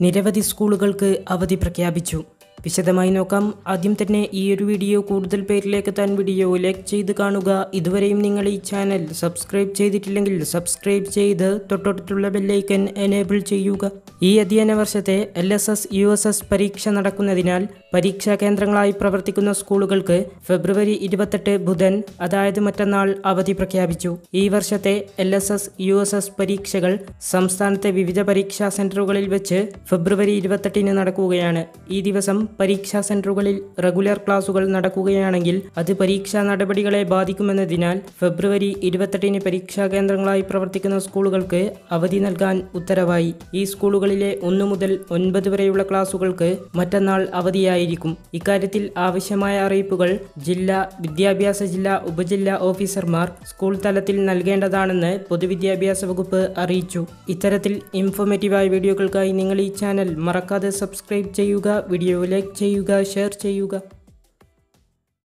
നിരവധി സ്കൂളുകൾക്ക് അവധി പ്രഖ്യാപിച്ചു വിശദമായി നോക്കാം ആദ്യം തന്നെ ഈ ഒരു വീഡിയോ കൂടുതൽ പേരിലേക്ക് എത്താൻ വീഡിയോ ലൈക്ക് ചെയ്ത് കാണുക ഇതുവരെയും നിങ്ങൾ ഈ ചാനൽ സബ്സ്ക്രൈബ് ചെയ്തിട്ടില്ലെങ്കിൽ സബ്സ്ക്രൈബ് ചെയ്ത് തൊട്ടടുത്തുള്ള ബെല്ലൈക്കൻ എനേബിൾ ചെയ്യുക ഈ അധ്യയന വർഷത്തെ L S S U S S പരീക്ഷ നടക്കുന്നതിനാൽ പരീക്ഷാ കേന്ദ്രങ്ങളായി പ്രവർത്തിക്കുന്ന സ്കൂളുകൾക്ക് ഫെബ്രുവരി ഇരുപത്തെട്ട് ബുധൻ അതായത് മറ്റന്നാൾ അവധി പ്രഖ്യാപിച്ചു ഈ വർഷത്തെ L S S U S S പരീക്ഷകൾ സംസ്ഥാനത്തെ വിവിധ പരീക്ഷാ സെന്ററുകളിൽ വെച്ച് ഫെബ്രുവരി ഇരുപത്തെട്ടിന് നടക്കുകയാണ് ഈ ദിവസം പരീക്ഷാ സെന്ററുകളിൽ റെഗുലർ ക്ലാസുകൾ നടക്കുകയാണെങ്കിൽ അത് പരീക്ഷാ നടപടികളെ ബാധിക്കുമെന്നതിനാൽ ഫെബ്രുവരി ഇരുപത്തെട്ടിന് പരീക്ഷാ കേന്ദ്രങ്ങളായി പ്രവർത്തിക്കുന്ന സ്കൂളുകൾക്ക് അവധി നൽകാൻ ഉത്തരവായി ഈ സ്കൂളുകളിലെ ഒന്നു മുതൽ ഒൻപത് വരെയുള്ള ക്ലാസുകൾക്ക് മറ്റന്നാൾ അവധിയായിരിക്കും ഇക്കാര്യത്തിൽ ആവശ്യമായ അറിയിപ്പുകൾ ജില്ലാ വിദ്യാഭ്യാസ ജില്ലാ ഉപജില്ലാ ഓഫീസർമാർ സ്കൂൾ തലത്തിൽ നൽകേണ്ടതാണെന്ന് പൊതുവിദ്യാഭ്യാസ വകുപ്പ് അറിയിച്ചു ഇത്തരത്തിൽ ഇൻഫോർമേറ്റീവായ വീഡിയോകൾക്കായി നിങ്ങൾ ഈ ചാനൽ മറക്കാതെ സബ്സ്ക്രൈബ് ചെയ്യുക വീഡിയോ ലൈക്ക് ചെയ്യുക ഷെയർ ചെയ്യുക